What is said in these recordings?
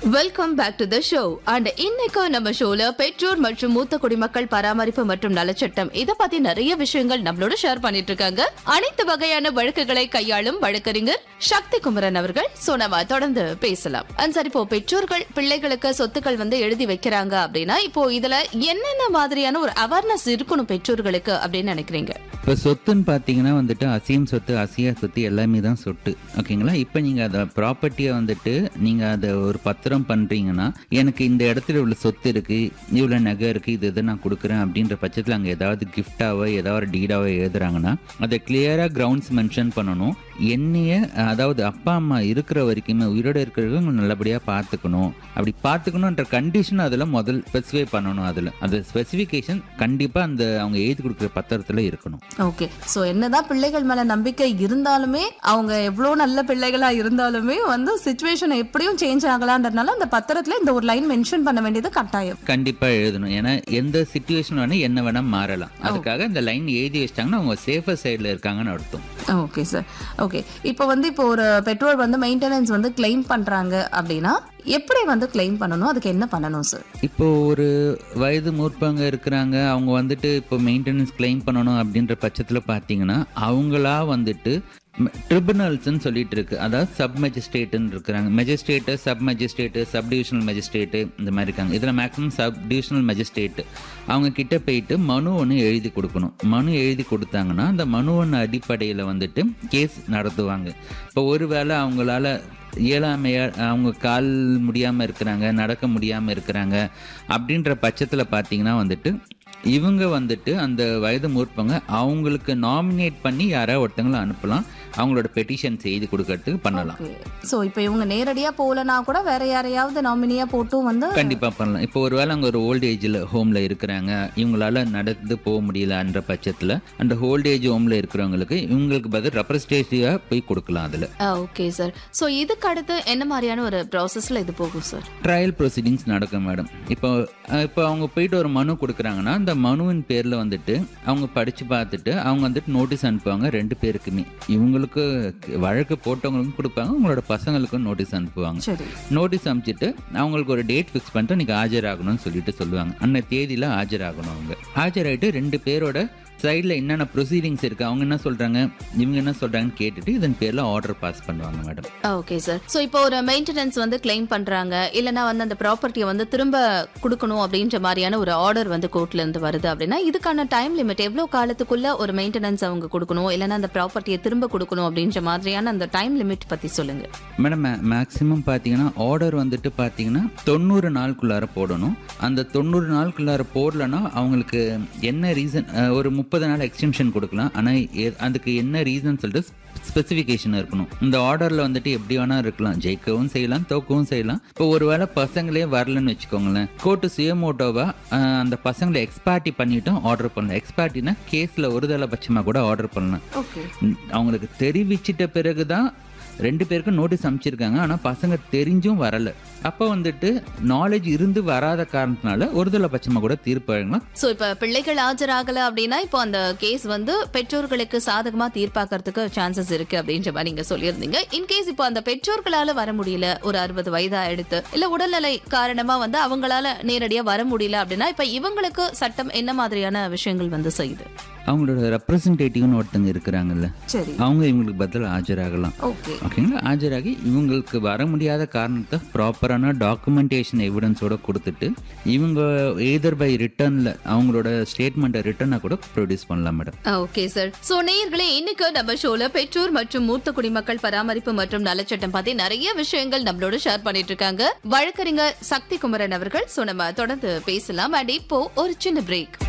welcome back to the show and இன்னைக்கு நம்ம ஷோல பெற்றோர் மற்றும் மூத்த குடிமக்கள் பராமரிப்பு மற்றும் நலச்சட்டம் இத பத்தி நிறைய விஷயங்கள் நம்மளோட ஷேர் பண்ணிட்டு இருக்காங்க அனைத்து வகையான வழக்குகளை கையாளும் வழக்கறிஞர் சக்தி குமரன் அவர்கள் சோ நம்ம தொடர்ந்து பேசலாம் அண்ட் சரி இப்போ பெற்றோர்கள் பிள்ளைகளுக்கு சொத்துக்கள் வந்து எழுதி வைக்கிறாங்க அப்படின்னா இப்போ இதுல என்னென்ன மாதிரியான ஒரு அவேர்னஸ் இருக்கணும் பெற்றோர்களுக்கு அப்படின்னு நினைக்கிறீங்க இப்போ சொத்துன்னு பார்த்தீங்கன்னா வந்துட்டு அசியம் சொத்து அசியா சொத்து எல்லாமே தான் சொத்து ஓகேங்களா இப்போ நீங்கள் அதை ப்ராப்பர்ட்டியை வந்துட்டு நீங்கள் அதை ஒரு பத்திரம் பண்ணுறீங்கன்னா எனக்கு இந்த இடத்துல இவ்வளோ சொத்து இருக்குது இவ்வளோ நகை இருக்குது இது இதை நான் கொடுக்குறேன் அப்படின்ற பட்சத்தில் அங்கே ஏதாவது கிஃப்டாவோ ஏதாவது ஒரு டீடாவோ எழுதுறாங்கன்னா அதை கிளியராக கிரவுண்ட்ஸ் மென்ஷன் பண்ணணும் என்னைய அதாவது அப்பா அம்மா இருக்கிற வரைக்குமே உயிரோட இருக்கிறவங்க நல்லபடியாக பார்த்துக்கணும் அப்படி பார்த்துக்கணுன்ற கண்டிஷன் அதில் முதல் ஸ்பெசிஃபை பண்ணணும் அதில் அந்த ஸ்பெசிஃபிகேஷன் கண்டிப்பாக அந்த அவங்க எழுதி கொடுக்குற பத்திரத்தில் இருக்கணும் ஓகே சோ என்னதான் பிள்ளைகள் மேல நம்பிக்கை இருந்தாலுமே அவங்க எவ்வளவு நல்ல பிள்ளைகளா இருந்தாலுமே வந்து சுச்சுவேஷன் எப்படியும் சேஞ்ச் ஆகலான்றதுனால அந்த பத்திரத்துல இந்த ஒரு லைன் மென்ஷன் பண்ண வேண்டியது கட்டாயம் கண்டிப்பா எழுதணும் ஏன்னா எந்த சுச்சுவேஷன் வேணா என்ன வேணா மாறலாம் அதுக்காக இந்த லைன் எழுதி வச்சிட்டாங்கன்னா அவங்க சேஃபர் சைடுல இருக்காங்கன்னு அர்த்தம் ஓகே சார் ஓகே இப்போ வந்து இப்போ ஒரு பெட்ரோல் வந்து மெயின்டெனன்ஸ் வந்து கிளைம் பண்றாங்க அப்படின்னா எப்படி வந்து கிளைம் பண்ணணும் அதுக்கு என்ன பண்ணணும் சார் இப்போ ஒரு வயது மூர்ப்பவங்க இருக்கிறாங்க அவங்க வந்துட்டு இப்போ மெயின்டெனன்ஸ் கிளைம் பண்ணணும் அப்படின்ற பட்சத்தில் பார்த்தீங்கன்னா அவங்களா வந்துட்டு ட்ரிபுனல்ஸ்ன்னு சொல்லிட்டு இருக்கு அதாவது சப் மெஜிஸ்ட்ரேட்டுன்னு இருக்கிறாங்க magistrate sub magistrate sub divisional magistrate இந்த மாதிரி இருக்காங்க இதில் மேக்ஸிமம் சப் டிவிஷனல் மெஜிஸ்ட்ரேட்டு அவங்க கிட்ட போயிட்டு மனு ஒன்று எழுதி கொடுக்கணும் மனு எழுதி கொடுத்தாங்கன்னா அந்த மனு ஒன்று அடிப்படையில் வந்துட்டு கேஸ் நடத்துவாங்க இப்போ ஒருவேளை அவங்களால இயலாமையா அவங்க கால் முடியாமல் இருக்கிறாங்க நடக்க முடியாமல் இருக்கிறாங்க அப்படின்ற பட்சத்தில் பார்த்தீங்கன்னா வந்துட்டு இவங்க வந்துட்டு அந்த வயது மூர்ப்பவங்க அவங்களுக்கு நாமினேட் பண்ணி யாராவது ஒருத்தங்களை அனுப்பலாம் அவங்களோட பெட்டிஷன் செய்து கொடுக்கறதுக்கு பண்ணலாம் சோ இப்போ இவங்க நேரடியா போகலனா கூட வேற யாரையாவது நாமினியா போட்டும் வந்து கண்டிப்பாக பண்ணலாம் இப்போ ஒருவேளை அவங்க ஒரு ஓல்ட் ஏஜில் ஹோமில் இருக்கிறாங்க இவங்களால நடந்து போக முடியலன்ற பட்சத்தில் அந்த ஓல்ட் ஏஜ் ஹோமில் இருக்கிறவங்களுக்கு இவங்களுக்கு பதில் ரெப்ரஸன்டேட்டிவாக போய் கொடுக்கலாம் அதில் ஓகே சார் சோ இதுக்கு அடுத்து என்ன மாதிரியான ஒரு ப்ராசஸ்ல இது போகும் சார் ட்ரையல் ப்ரொசீடிங்ஸ் நடக்கும் மேடம் இப்போ அஹ், இப்போ அவங்க போயிட்டு ஒரு மனு கொடுக்குறாங்கன்னா அந்த மனுவின் பேரில் வந்துட்டு அவங்க படித்து பார்த்துட்டு அவங்க வந்துட்டு நோட்டீஸ் அனுப்புவாங்க ரெண்டு பேருக்குமே இவங்களுக்கு வழக்கு போட்டவங்களுக்கும் கொடுப்பாங்க உங்களோட பசங்களுக்கும் நோட்டீஸ் அனுப்புவாங்க சரி நோட்டீஸ் அனுப்பிச்சிட்டு அவங்களுக்கு ஒரு டேட் ஃபிக்ஸ் பண்ணிட்டு நீங்கள் ஆஜராகணும்னு சொல்லிட்டு சொல்லுவாங்க அந்த தேதியில் ஆஜராகணும் அவங்க ஆஜராகிட்டு ரெண்டு பேரோட சைடில் என்னென்ன ப்ரொசீடிங்ஸ் இருக்குது அவங்க என்ன சொல்கிறாங்க இவங்க என்ன சொல்கிறாங்கன்னு கேட்டுட்டு இதன் பேரில் ஆர்டர் பாஸ் பண்ணுவாங்க மேடம் ஓகே சார் சோ இப்போ ஒரு மெயின்டெனன்ஸ் வந்து கிளைம் பண்றாங்க இல்லனா வந்து அந்த ப்ராப்பர்ட்டியை வந்து திரும்ப கொடுக்கணும் அப்படின்ற மாதிரியான ஒரு ஆர்டர் வந்து கோர்ட்ல இருந்து வருது அப்படின்னா இதுக்கான டைம் லிமிட் எவ்வளவு காலத்துக்குள்ள ஒரு மெயின்டெனன்ஸ் அவங்க கொடுக்கணும் இல்லனா அந்த ப்ராப்பர்ட்டியை திரும்ப கொடுக்கணும் அப்படின்ற மாதிரியான அந்த டைம் லிமிட் பத்தி சொல்லுங்க மேடம் மேக்ஸிமம் பார்த்தீங்கன்னா ஆர்டர் வந்துட்டு பார்த்தீங்கன்னா தொண்ணூறு நாளுக்குள்ளார போடணும் அந்த தொண்ணூறு நாளுக்குள்ளார போடலன்னா அவங்களுக்கு என்ன ரீசன் ஒரு முப்பது நாள் எக்ஸ்டென்ஷன் கொடுக்கலாம் ஆனால் அதுக்கு என்ன ரீசன் சொல்லிட்டு ஸ்பெசிஃபிகேஷன் இருக்கணும் இந்த ஆர்டரில் வந்துட்டு எப்படி வேணா இருக்கலாம் ஜெயிக்கவும் செய்யலாம் தோக்கவும் செய்யலாம் இப்போ ஒருவேளை பசங்களே வரலன்னு வச்சுக்கோங்களேன் கோர்ட்டு சுயமோட்டோவா அஹ், அந்த பசங்களை எக்ஸ்பார்ட்டி பண்ணிட்டும் ஆர்டர் பண்ணலாம் எக்ஸ்பார்ட்டினா கேஸில் ஒருதலை பட்சமாக கூட ஆர்டர் பண்ணலாம் ஓகே ம், அவங்களுக்கு தெரிவிச்சிட்ட பிறகுதான் ரெண்டு பேருக்கும் நோட்டீஸ் அனுப்பிச்சிருக்காங்க ஆனால் பசங்க தெரிஞ்சும் வரல அப்போ வந்துட்டு நாலேஜ் இருந்து வராத காரணத்தினால ஒருதலை பட்சமாக கூட தீர்ப்பு வழங்கலாம் சோ இப்ப பிள்ளைகள் ஆஜராகல அப்படின்னா இப்போ அந்த கேஸ் வந்து பெற்றோர்களுக்கு சாதகமா தீர்ப்பாக்கிறதுக்கு சான்சஸ் இருக்கு அப்படின்ற மாதிரி நீங்க சொல்லியிருந்தீங்க இன்கேஸ் இப்போ அந்த பெற்றோர்களால வர முடியல ஒரு அறுபது வயதா எடுத்து இல்ல உடல்நிலை காரணமா வந்து அவங்களால நேரடியா வர முடியல அப்படின்னா இப்ப இவங்களுக்கு சட்டம் என்ன மாதிரியான விஷயங்கள் வந்து செய்யுது அவங்களோட ரெப்ரசன்டேட்டிவ்னு ஒருத்தங்க இருக்கிறாங்கல்ல சரி அவங்க இவங்களுக்கு பதில் ஆஜராகலாம் ஓகே ஓகேங்களா ஆஜராகி இவங்களுக்கு வர முடியாத காரணத்தை ப்ராப்பரான டாக்குமெண்டேஷன் எவிடன்ஸோட கொடுத்துட்டு இவங்க எய்தர் பை ரிட்டர்னில் அவங்களோட ஸ்டேட்மெண்ட்டை ரிட்டர்னாக கூட ப்ரொடியூஸ் பண்ணலாம் மேடம் ஓகே சார் சோ நேயர்களே இன்னைக்கு நம்ம ஷோல பெற்றோர் மற்றும் மூத்த குடிமக்கள் பராமரிப்பு மற்றும் நலச்சட்டம் பத்தி நிறைய விஷயங்கள் நம்மளோட ஷேர் பண்ணிட்டு இருக்காங்க வழக்கறிஞர் சக்தி குமரன் அவர்கள் சோ நம்ம தொடர்ந்து பேசலாம் அண்ட் இப்போ ஒரு சின்ன பிரேக்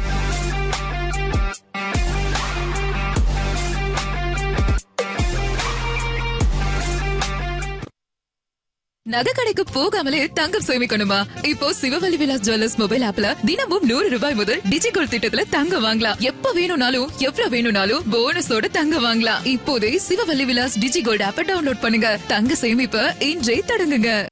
நகை கடைக்கு போகாமலே தங்கம் சேமிக்கணுமா இப்போ சிவவழி விலாஸ் ஜுவல்லர்ஸ் மொபைல் ஆப்ல தினமும் நூறு ரூபாய் முதல் டிஜிகோல் திட்டத்துல தங்கம் வாங்கலாம் எப்ப வேணும்னாலும் எவ்வளவு வேணும்னாலும் போனஸோட தங்கம் வாங்கலாம் இப்போதே சிவவழி விலாஸ் டிஜிகோல்ட் ஆப்ப டவுன்லோட் பண்ணுங்க தங்க சேமிப்ப இன்றே தொடங்குங்க